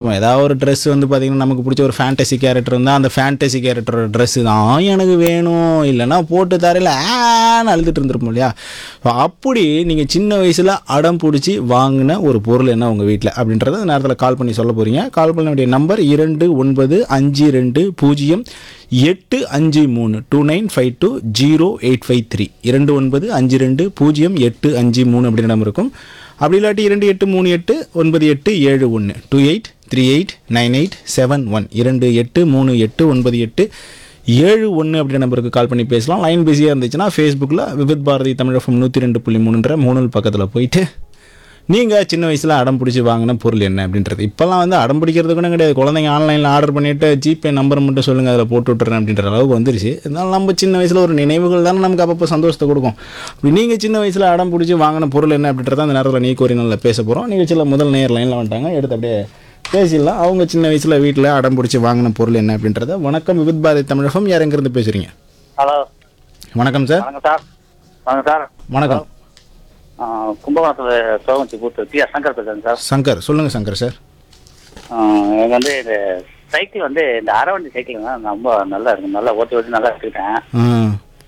இருக்கும் ஏதாவது ஒரு ட்ரெஸ் வந்து பார்த்தீங்கன்னா நமக்கு பிடிச்ச ஒரு ஃபேண்டசி கேரக்டர் இருந்தால் அந்த ஃபேண்டசி கேரக்டரோட ட்ரெஸ்ஸு தான் எனக்கு வேணும் இல்லைன்னா போட்டு தரையில் ஆன்னு அழுதுட்டு இருந்திருப்போம் இல்லையா ஸோ அப்படி நீங்கள் சின்ன வயசில் அடம் பிடிச்சி வாங்கின ஒரு பொருள் என்ன உங்கள் வீட்டில் அப்படின்றத இந்த நேரத்தில் கால் பண்ணி சொல்ல போகிறீங்க கால் பண்ண வேண்டிய நம்பர் இரண்டு ஒன்பது அஞ்சு ரெண்டு பூஜ்ஜியம் எட்டு அஞ்சு மூணு two nine five two zero eight five three இரண்டு ஒன்பது அஞ்சு ரெண்டு பூஜ்ஜியம் எட்டு அஞ்சு மூணு அப்படின்ற நம்பர் இருக்கும் அப்படி இல்லாட்டி இரண்டு எட்டு மூணு எட்டு ஒன்பது எட்டு ஏழு ஒன்று two eight three eight nine eight seven one இரண்டு எட்டு மூணு எட்டு ஒன்பது எட்டு ஏழு ஒன்று அப்படின்ற நம்பருக்கு கால் பண்ணி பேசலாம் லைன் பிஸியாக இருந்துச்சுன்னா ஃபேஸ்புக்கில் விவித் பாரதி தமிழகம் நூற்றி ரெண்டு புள்ளி மூணுன்ற மூணு பக்கத்தில் போயிட்டு நீங்கள் சின்ன வயசில் அடம் பிடிச்சி வாங்கின பொருள் என்ன அப்படின்றது இப்போல்லாம் வந்து அடம் பிடிக்கிறது கூட கிடையாது குழந்தைங்க ஆன்லைனில் ஆர்டர் பண்ணிவிட்டு ஜிபே நம்பர் மட்டும் சொல்லுங்கள் அதில் போட்டு விட்டுறேன் அப்படின்ற அளவுக்கு வந்துருச்சு இருந்தாலும் நம்ம சின்ன வயசில் ஒரு நினைவுகள் தானே நமக்கு அப்பப்போ சந்தோஷத்தை கொடுக்கும் இப்படி நீங்கள் சின்ன வயசில் அடம் பிடிச்சி வாங்கின பொருள் என்ன அப்படின்றத அந்த நேரத்தில் நீ கோரி நல்ல பேச போகிறோம் நிகழ்ச்சியில் முதல் நேர் லைனில் வந்துட்டாங்க எடுத்து அப்படியே பேசிடலாம் அவங்க சின்ன வயசில் வீட்டில் அடம் பிடிச்சி வாங்கின பொருள் என்ன அப்படின்றத வணக்கம் விவித் பாரதி தமிழகம் யார் எங்கேருந்து பேசுகிறீங்க ஹலோ வணக்கம் சார் வணக்கம் சார் வணக்கம் சார் வணக்கம் ஆ, கும்பகோணத்தில் சோகஞ்சி பூத்து பி ஆர் சங்கர் பேசுகிறேன் சார் சங்கர் சொல்லுங்கள் சங்கர் சார் ஆ, எனக்கு வந்து இந்த சைக்கிள் வந்து இந்த அரவண்டி சைக்கிள் தான் ரொம்ப நல்லா இருக்கும் நல்லா ஓட்டி ஓட்டி நல்லா எடுத்துக்கிட்டேன் ஆ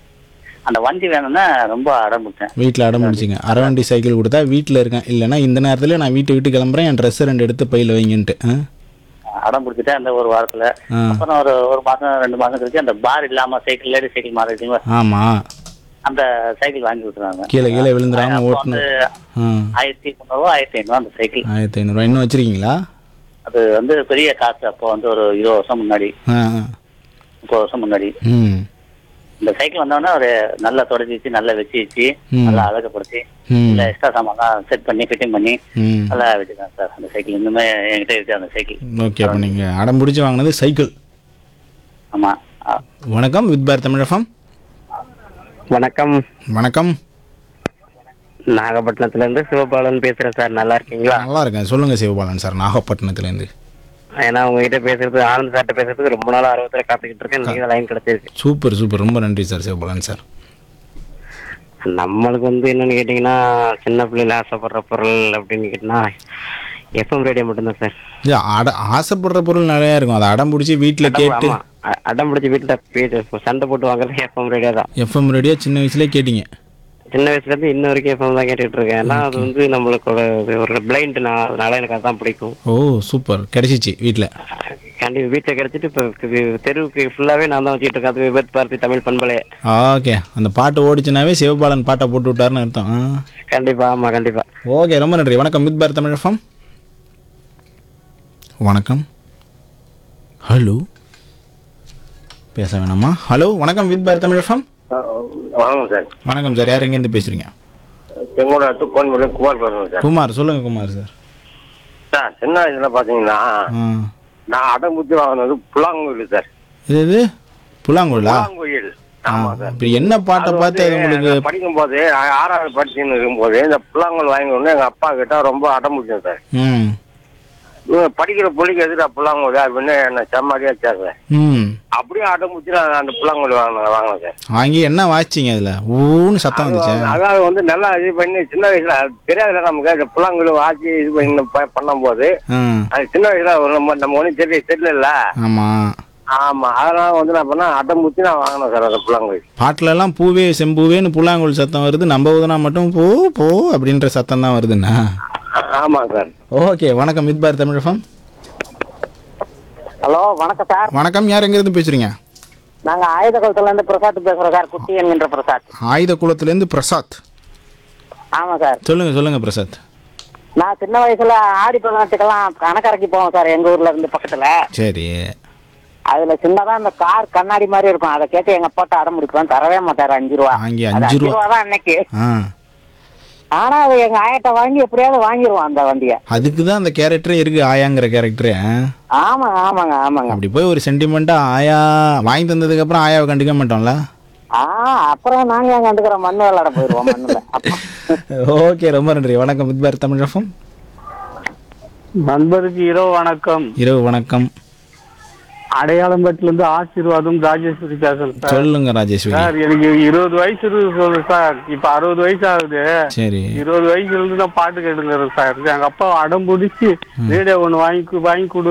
அந்த வண்டி வேணும்னா ரொம்ப அடம் பிடிச்சேன் வீட்டில் அடம் பிடிச்சிங்க அரவண்டி சைக்கிள் கொடுத்தா வீட்டில் இருக்கேன் இல்லைன்னா இந்த நேரத்தில் நான் வீட்டை விட்டு கிளம்புறேன் என் ட்ரெஸ் ரெண்டு எடுத்து பையில் வைங்கன்ட்டு ஆ? அடம் பிடிச்சிட்டேன் அந்த ஒரு வாரத்தில் ஆ அப்புறம் ஒரு ஒரு மாதம் ரெண்டு மாதம் கழிச்சு அந்த பார் இல்லாமல் சைக்கிள் லேடி சைக்கிள் மாறிட்டீங்களா ஆமாம் அந்த சைக்கிள் வாங்கி விட்டுறாங்க கீழே கீழே விழுந்துடாம அப்போ ஓட்டணும் வந்து ஆ ஆயிரத்தி முந்நூறுவா ஆயிரத்தி ஐநூறுவா அந்த சைக்கிள் ஆயிரத்தி ஐநூறுரூவா இன்னும் வச்சுருக்கீங்களா அது வந்து பெரிய காசு அப்போ வந்து ஒரு இருபது வருஷம் முன்னாடி ஆ ஆ. முப்பது வருஷம் முன்னாடி ம் இந்த சைக்கிள் வந்தோடனே ஒரு நல்லா தொடச்சி வச்சு நல்லா வச்சு வச்சு ம். நல்லா அழகுப்படுத்தி ம் இல்லை எக்ஸ்ட்ரா சாமான்லாம் செட் பண்ணி ஃபிட்டிங் பண்ணி ம் நல்லா வச்சுருக்கேன் சார் அந்த சைக்கிள் இன்னுமே என்கிட்ட இருக்கு அந்த சைக்கிள் ஓகே அப்போ நீங்கள் அடம் பிடிச்சி வாங்கினது சைக்கிள் ஆமாம் வணக்கம் வித் பார் தமிழகம் வணக்கம் வணக்கம் நாகப்பட்டினத்துல இருந்து சிவபாலன் பேசுறேன் சார் நல்லா இருக்கீங்களா நல்லா இருக்கேன் சொல்லுங்கள் சிவபாலன் சார் நாகப்பட்டினத்துலேருந்து ஏன்னா உங்ககிட்ட பேசுறது ஆனந்த் சார்ட்ட பேசுறதுக்கு ரொம்ப நாள் ஆர்வத்துல காத்துக்கிட்டு இருக்கேன் நீங்க லைன் கிடைச்சிருக்கு சூப்பர் சூப்பர் ரொம்ப நன்றி சார் சிவபாலன் சார் நம்மளுக்கு வந்து என்னன்னு கேட்டீங்கன்னா சின்ன பிள்ளைல ஆசைப்படுற பொருள் அப்படின்னு கேட்டீங்கன்னா எஃப்எம் ரேடியோ மட்டும்தான் சார் இது அட ஆசைப்படுற பொருள் நிறையா இருக்கும் அதை அடம் பிடிச்சி வீட்டில் கேட்டு ஆமா அ- அடம் பிடிச்சி வீட்டுல பேச சண்டை போட்டு வாங்குறது எஃப்எம் ரேடியோ தான் எஃப்எம் ரேடியோ சின்ன வயசுலேயே கேட்டீங்க சின்ன வயசுல இருந்து இன்ன வரைக்கும் எஃப்எம் தான் கேட்டுட்டு இருக்கேன் ஏன்னா அது வந்து நம்மளுக்கு ஒரு- ஒரு பிளைண்ட் நான் அதனால எனக்கு அதான் பிடிக்கும் ஓ சூப்பர் கிடைச்சிச்சு வீட்டில் கண்டிப்பா வீட்டுல கிடைச்சிட்டு இப்ப வி- தெருவுக்கு ஃபுல்லாவே நான் தான் வச்சுட்டு இருக்கேன் அது விபத் பார்த்தி தமிழ் பண்பலையே ஓகே அந்த பாட்டு ஓடிச்சுனாவே சிவபாலன் பாட்டை போட்டு விட்டாருன்னு அர்த்தம் ஆ. கண்டிப்பா ஆமா கண்டிப்பா ஓகே ரொம்ப நன்றி வணக்கம் மித் பார் தமிழகம் வணக்கம் ஹலோ பேச வேணாமா ஹலோ வணக்கம் வித் பார் தமிழகம் வணக்கம் சார் வணக்கம் சார் யார் எங்கேருந்து பேசுகிறீங்க செங்கோட கோயம்புத்தூர் குமார் பேசுறேன் சார் குமார் சொல்லுங்கள் குமார் சார் சார் சின்ன வயசுல பாத்தீங்கன்னா ஆ நான் அடம் குத்தி வாங்கினது புலாங்குயில் சார் இது இது புல்லாங்குழலா புலாங்குயில் ஆமா சார் இப்போ என்ன பாட்டை அது பார்த்து அது வந்து உங்களுக்கு நான் படிக்கும்போது ஆ- ஆறாவது படிச்சுன்னு இருக்கும்போது இந்த புல்லாங்குழல் வாங்கி ஒன்று எங்க அப்பா கிட்ட ரொம்ப அடம் பிடிச்சேன் சார் ம் இவங்க படிக்கிற புள்ளிக்கு எதிரா புல்லாங்குழல் அப்படின்னு என்ன செம்மாடியா சார் ம் அப்படியே அடம் பிடிச்சி நான் அந்த புல்லாங்குழல் வாங்கினேன் வாங்கினேன் சார் வாங்கி என்ன வாச்சிங்க அதில் ஊன்னு சத்தம் வந்துச்சு அதாவது வந்து நல்லா இது பண்ணி சின்ன வயசுல அது தெரியாதுல நமக்கு அந்த புல்லாங்குழல் வாசி இது பண்ணி ப- பண்ணும்போது ஆ அது சின்ன வயசுல ஒரு நம்ம நம்ம ஒன்றும் தெரிய தெரியல ஆமாம் ஆமா அதனால வந்து நான் பண்ண அடம் முத்தி நான் வாங்கினேன் சார் அந்த புல்லாங்குழல் பாட்டுல எல்லாம் பூவே செம்பூவேன்னு புல்லாங்குழல் சத்தம் வருது நம்ம ஊதுனா மட்டும் போ போ அப்படின்ற சத்தம் தான் வருதுண்ணா ஆமா சார் ஓகே வணக்கம் மித் பார் தமிழகம் ஹலோ வணக்கம் சார் வணக்கம் யார் எங்கேருந்து பேசுறீங்க நாங்க ஆயுத குளத்துல இருந்து பிரசாத் பேசுறோம் சார் குட்டி என்கின்ற பிரசாத் ஆயுத குளத்துலேருந்து பிரசாத் ஆமா சார் சொல்லுங்க சொல்லுங்க பிரசாத் நான் சின்ன வயசுல ஆடி பதினெட்டுக்கெல்லாம் கணக்கரைக்கு போவோம் சார் எங்க ஊர்ல இருந்து பக்கத்துல சரி அதுல சின்னதா அந்த கார் கண்ணாடி மாதிரி இருக்கும் அதை கேட்டு எங்க அப்பாட்ட அடம் முடிப்பேன் தரவே மாட்டாரு அஞ்சு ரூபா வாங்கி அது அஞ்சு அஞ்சு ரூபா ரூபா தான் அன்னைக்கு ஆ ஆனா அது எங்க ஆயட்ட வாங்கி எப்படியாவது வாங்கிடுவோம் அந்த வண்டிய அதுக்கு தான் அந்த கேரக்டரே இருக்கு ஆயாங்கிற கேரக்டரு ஆமாங்க ஆமாங்க ஆமாங்க அப்படி போய் ஒரு சென்டிமெண்ட்டாக ஆயா வாங்கி தந்ததுக்கு அப்புறம் ஆயாவை கண்டுக்க மாட்டோம்ல ஆ அப்புறம் நாங்க எங்க கண்டுக்கிறோம் மண்ணு விளையாட போயிடுவோம் மண்ணுல அப்ப ஓகே ரொம்ப நன்றி வணக்கம் மித் பார் தமிழகம் நண்பருக்கு இரவு வணக்கம் இரவு வணக்கம் அடையாளம்பட்டில இருந்து ஆசீர்வாதம் ராஜேஸ்வரி பேசுறேன் சார் சொல்லுங்க ராஜேஸ்வரி சார் எனக்கு இருபது வயசு இருக்கு சொல்லு சார் இப்ப அறுபது வயசு ஆகுது சரி இருபது வயசுல இருந்து நான் பாட்டு கேட்டுங்கிறேன் சார் எங்க அப்பா அடம் பிடிச்சி ரேடியோ ஒண்ணு வாங்கி கு- வாங்கி கொடு